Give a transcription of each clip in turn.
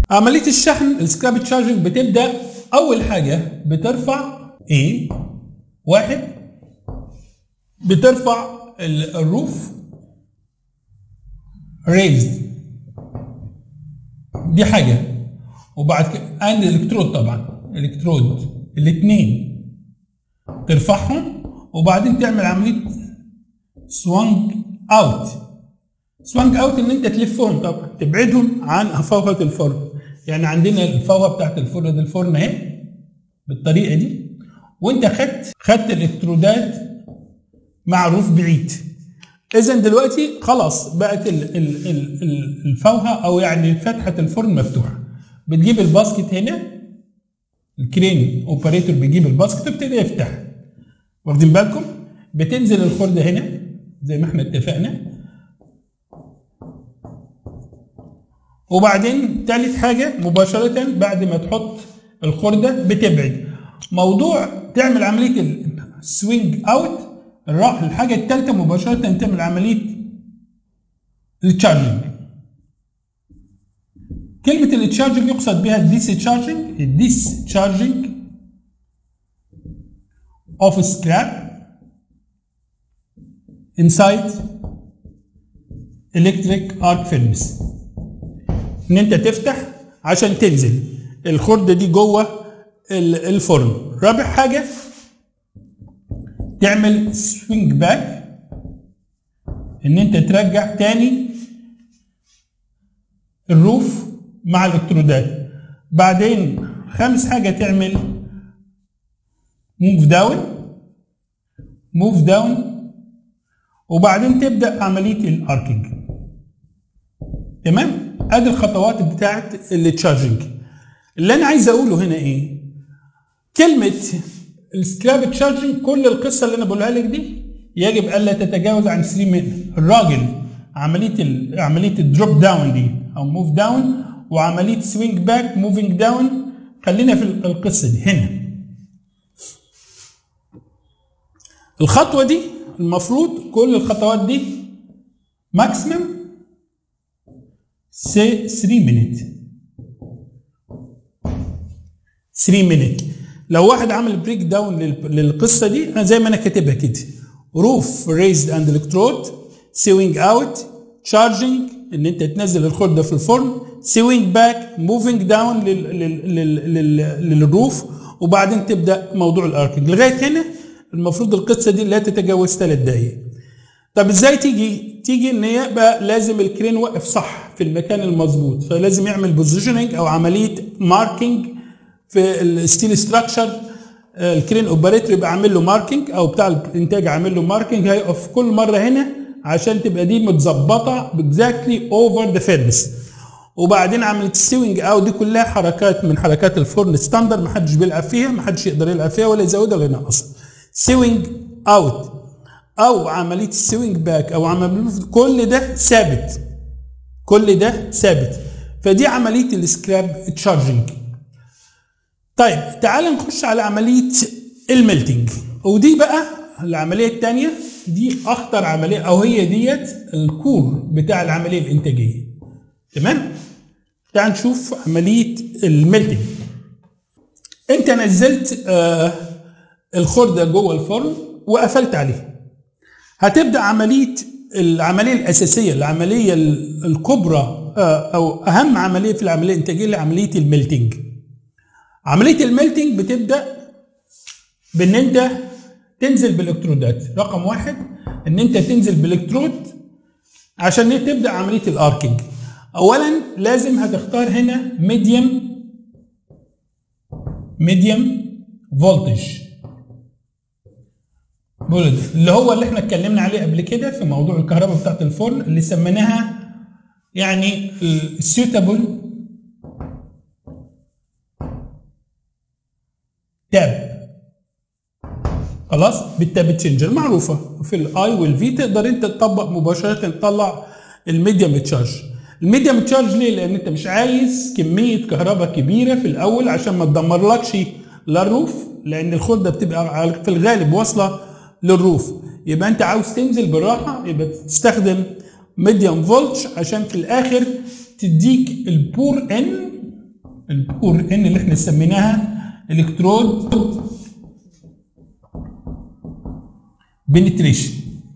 عمليه الشحن السكراب تشارجنج بتبدا اول حاجه بترفع ايه واحد بترفع ال- الروف ريزد دي حاجه وبعد كده اند الكترود طبعا الكترود الاثنين ترفعهم وبعدين تعمل عمليه سوانج اوت سوانج اوت ان انت تلفهم طبعا تبعدهم عن فوهة الفرن يعني عندنا الفوهة بتاعت الفرن دي الفرن اهي بالطريقه دي وانت خدت خدت الالكترودات مع روف بعيد اذا دلوقتي خلاص بقت ال ال ال ال الفوهة او يعني فتحه الفرن مفتوحه بتجيب الباسكت هنا الكرين اوبريتور بيجيب الباسكت ويبتدي يفتح واخدين بالكم بتنزل الخرده هنا زي ما احنا اتفقنا وبعدين تالت حاجه مباشره بعد ما تحط الخرده بتبعد موضوع تعمل عمليه السوينج اوت الحاجه الثالثه مباشره تعمل عمليه التشارجنج كلمة التشارجنج يقصد بها الديس تشارجنج الديس تشارجنج اوف سكراب inside electric arc furnace ان انت تفتح عشان تنزل الخردة دي جوه ال- الفرن رابع حاجة تعمل سوينج باك ان انت ترجع تاني الروف مع الالكترودات بعدين خامس حاجة تعمل موف داون موف داون وبعدين تبدأ عملية الاركينج تمام ادي الخطوات بتاعت التشارجنج اللي انا عايز اقوله هنا ايه كلمة السكراب تشارجنج كل القصة اللي انا بقولها لك دي يجب الا تتجاوز عن 3 من الراجل عملية ال... عملية الدروب داون دي او موف داون وعملية سوينج باك موفينج داون خلينا في القصة دي هنا الخطوة دي المفروض كل الخطوات دي ماكسيمم 3 مينيت 3 مينيت لو واحد عمل بريك داون للقصه دي أنا زي ما انا كاتبها كده روف ريزد اند الكترود سوينج اوت تشارجنج ان انت تنزل الخرده في الفرن سوينج باك موفينج داون للروف وبعدين تبدا موضوع الاركينج لغايه هنا المفروض القصه دي لا تتجاوز ثلاث دقائق طب ازاي تيجي تيجي ان يبقى لازم الكرين واقف صح في المكان المظبوط فلازم يعمل بوزيشننج او عمليه ماركينج في الستيل ستراكشر الكرين اوبريتور يبقى عامل له ماركينج او بتاع الانتاج عامل له ماركينج هيقف كل مره هنا عشان تبقى دي متظبطه باكزاكتلي اوفر ذا فيرنس وبعدين عمليه السيوينج او دي كلها حركات من حركات الفرن ستاندر ما حدش بيلعب فيها ما حدش يقدر يلعب فيها ولا يزودها ولا ينقصها سيوينج اوت او عمليه السوينج باك او عمليه كل ده ثابت كل ده ثابت فدي عمليه السكراب تشارجنج طيب تعال نخش على عمليه الميلتنج ودي بقى العمليه الثانيه دي اخطر عمليه او هي ديت الكور بتاع العمليه الانتاجيه تمام تعال نشوف عمليه الميلتنج انت نزلت آه الخرده جوه الفرن وقفلت عليها هتبدا عمليه العمليه الاساسيه العمليه الكبرى او اهم عمليه في العمليه الانتاجيه اللي عمليه الميلتنج عمليه الميلتنج بتبدا بان انت تنزل بالالكترودات رقم واحد ان انت تنزل بالالكترود عشان تبدا عمليه الاركينج اولا لازم هتختار هنا ميديوم ميديوم فولتج اللي هو اللي احنا اتكلمنا عليه قبل كده في موضوع الكهرباء بتاعت الفرن اللي سميناها يعني السيوتابل تاب خلاص بالتاب تشينجر معروفه في الاي والفي تقدر انت تطبق مباشره تطلع الميديم تشارج الميديم تشارج ليه؟ لان انت مش عايز كميه كهرباء كبيره في الاول عشان ما تدمرلكش لا الروف لان الخرده بتبقى في الغالب واصله للروف يبقى انت عاوز تنزل بالراحه يبقى تستخدم ميديوم فولتج عشان في الاخر تديك البور ان البور ان اللي احنا سميناها الكترود بنتريشن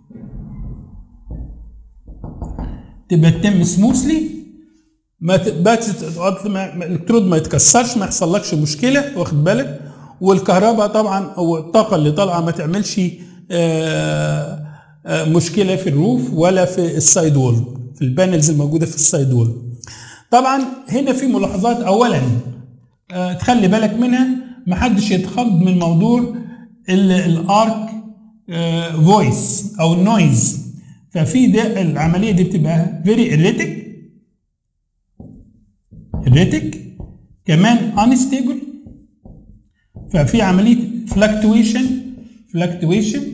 تبقى تتم سموثلي ما تبقاش الالكترود ما يتكسرش ما يحصلكش مشكله واخد بالك والكهرباء طبعا او الطاقه اللي طالعه ما تعملش آه، آه، مشكله في الروف ولا في السايد وول في البانلز الموجوده في السايد وول طبعا هنا في ملاحظات اولا آه، تخلي بالك منها ما حدش يتخض من موضوع الارك فويس او النويز ففي ده العمليه دي بتبقى فيري اريتك اريتك كمان انستيبل ففي عمليه فلكتويشن فلكتويشن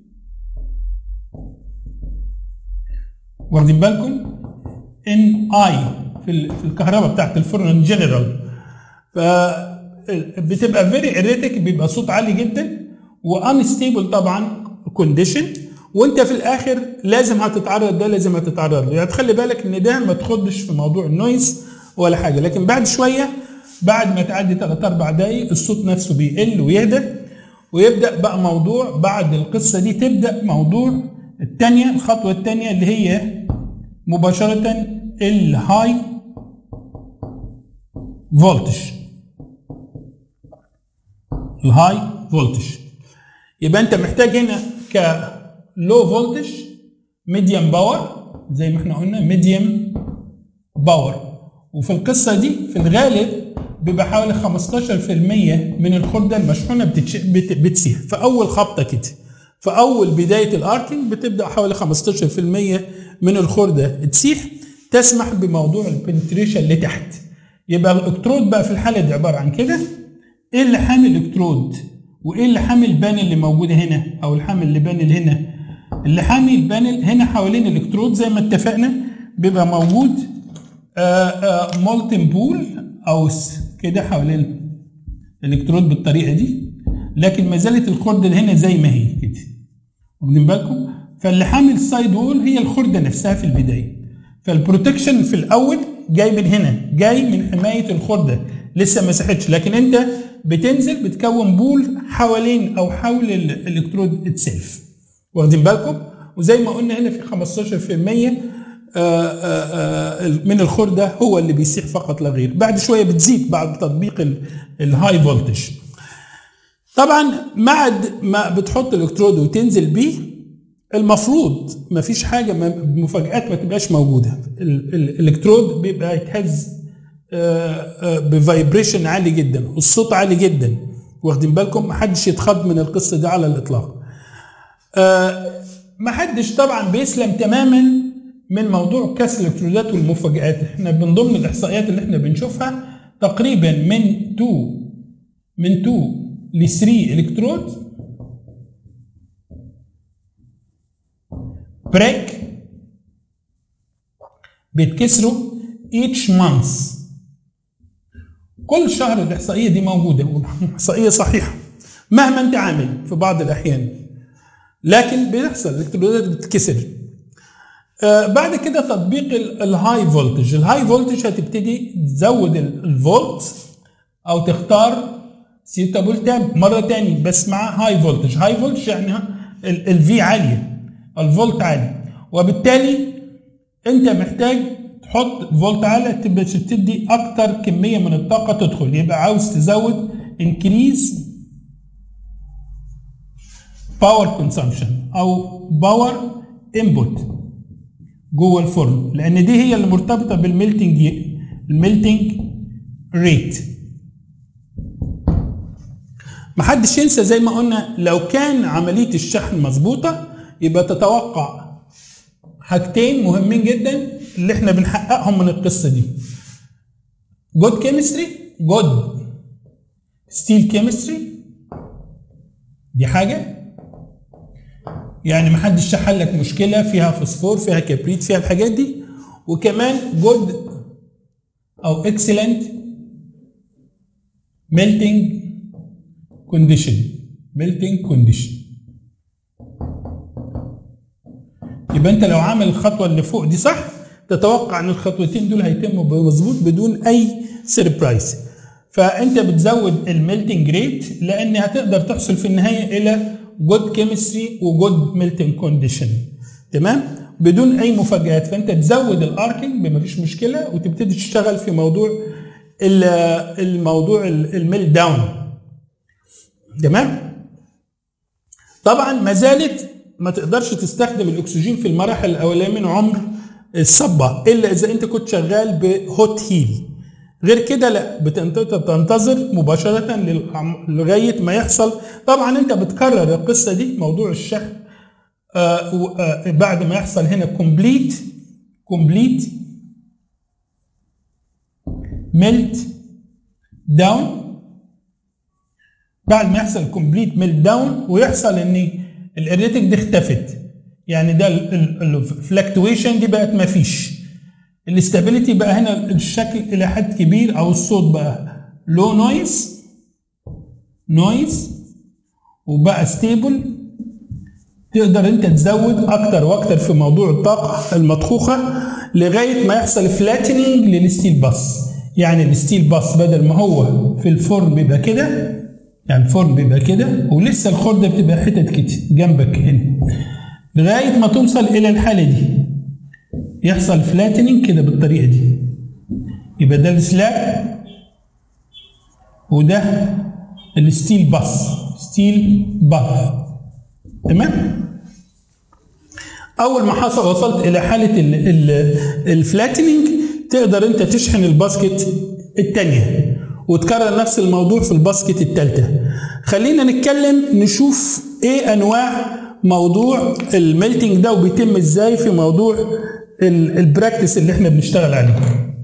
واخدين بالكم ان اي في ال- في الكهرباء بتاعت الفرن ان جنرال ف بتبقى فيري اريتك بيبقى صوت عالي جدا وانستيبل طبعا كونديشن وانت في الاخر لازم هتتعرض ده لازم هتتعرض له يعني تخلي بالك ان ده ما تخضش في موضوع النويز ولا حاجه لكن بعد شويه بعد ما تعدي 3 4 دقايق الصوت نفسه بيقل ويهدى ويبدا بقى موضوع بعد القصه دي تبدا موضوع الثانيه الخطوه الثانيه اللي هي مباشره الهاي فولتج الهاي فولتج يبقى انت محتاج هنا ك لو فولتج ميديوم باور زي ما احنا قلنا ميديوم باور وفي القصه دي في الغالب بيبقى حوالي 15% من الخرده المشحونه بتتش... بت... بتسيح في اول خبطه كده في اول بدايه الاركينج بتبدا حوالي 15% من الخرده تسيح تسمح بموضوع البنتريشن لتحت يبقى الالكترود بقى في الحاله دي عباره عن كده ايه اللي حامل الكترود وايه اللي حامل البانل اللي موجوده هنا او الحامل اللي بانل هنا اللي حامي البانل هنا حوالين الالكترود زي ما اتفقنا بيبقى موجود مولتن بول او س- كده حوالين الالكترود بالطريقه دي لكن ما زالت الخرده اللي هنا زي ما هي كده واخدين بالكم فاللي حامل السايد وول هي الخرده نفسها في البدايه فالبروتكشن في الاول جاي من هنا جاي من حمايه الخرده لسه ما مسحتش لكن انت بتنزل بتكون بول حوالين او حول ال- الالكترود اتسيلف واخدين بالكم وزي ما قلنا هنا في 15% آه، آه، آه، من الخرده هو اللي بيسيح فقط لا غير بعد شويه بتزيد بعد تطبيق ال- الهاي فولتج طبعا بعد ما بتحط الالكترود وتنزل بيه المفروض ما فيش حاجه ما- مفاجات ما تبقاش موجوده ال- ال- الالكترود بيبقى يتهز بفايبريشن عالي جدا والصوت عالي جدا واخدين بالكم محدش يتخض من القصه دي على الاطلاق آه، محدش طبعا بيسلم تماما من موضوع كسر الالكترودات والمفاجآت احنا من ضمن الاحصائيات اللي احنا بنشوفها تقريبا من 2 من 2 ل 3 الكترود بريك بيتكسروا each month كل شهر الاحصائيه دي موجوده والاحصائيه صحيحه مهما انت عامل في بعض الاحيان لكن بيحصل الالكترودات بتتكسر آه بعد كده تطبيق ال- الهاي فولتج الهاي فولتج هتبتدي تزود ال- الفولت او تختار سيتابل تاب مره تاني بس مع هاي فولتج هاي فولتج يعني الفي عاليه الفولت عالي وبالتالي انت محتاج تحط فولت عالي تبقى تدي اكتر كميه من الطاقه تدخل يبقى عاوز تزود انكريز باور كونسامشن او باور انبوت جوه الفرن لان دي هي اللي مرتبطه بالميلتنج الميلتنج ريت محدش ينسى زي ما قلنا لو كان عمليه الشحن مظبوطه يبقى تتوقع حاجتين مهمين جدا اللي احنا بنحققهم من القصه دي جود كيمستري جود ستيل كيمستري دي حاجه يعني محدش شحن لك مشكله فيها فوسفور فيها كبريت فيها الحاجات دي وكمان جود او اكسلنت ميلتنج كونديشن ميلتنج كونديشن يبقى انت لو عامل الخطوه اللي فوق دي صح تتوقع ان الخطوتين دول هيتموا بمظبوط بدون اي سربرايز فانت بتزود الميلتنج ريت لان هتقدر تحصل في النهايه الى جود كيمستري وجود ميلتنج كونديشن تمام بدون اي مفاجات فانت تزود الاركينج ما فيش مشكله وتبتدي تشتغل في موضوع الموضوع الميل داون تمام طبعا ما زالت ما تقدرش تستخدم الاكسجين في المراحل الاوليه من عمر الصبه الا اذا انت كنت شغال بهوت هيل غير كده لا بتنتظر مباشره لغايه ما يحصل طبعا انت بتكرر القصه دي موضوع الشحن آه آه بعد ما يحصل هنا كومبليت كومبليت ميلت داون بعد ما يحصل كومبليت ميلت داون ويحصل ان الاريتك دي اختفت يعني ده الفلكتويشن دي بقت ما فيش الاستابيليتي بقى هنا الشكل الى حد كبير او الصوت بقى لو نويز نويز وبقى ستيبل تقدر انت تزود اكتر واكتر في موضوع الطاقه المضخوخه لغايه ما يحصل فلاتننج للستيل باص يعني الستيل باص بدل ما هو في الفورم بيبقى كده يعني الفورم بيبقى كده ولسه الخرده بتبقى حتت كده جنبك هنا لغايه ما توصل الى الحاله دي يحصل فلاتننج كده بالطريقه دي يبقى ده السلاب وده الستيل باص ستيل باص تمام اول ما حصل وصلت الى حاله الفلاتننج تقدر انت تشحن الباسكت الثانيه وتكرر نفس الموضوع في الباسكت الثالثه خلينا نتكلم نشوف ايه انواع موضوع الميلتنج ده وبيتم ازاي في موضوع البراكتس اللي احنا بنشتغل عليه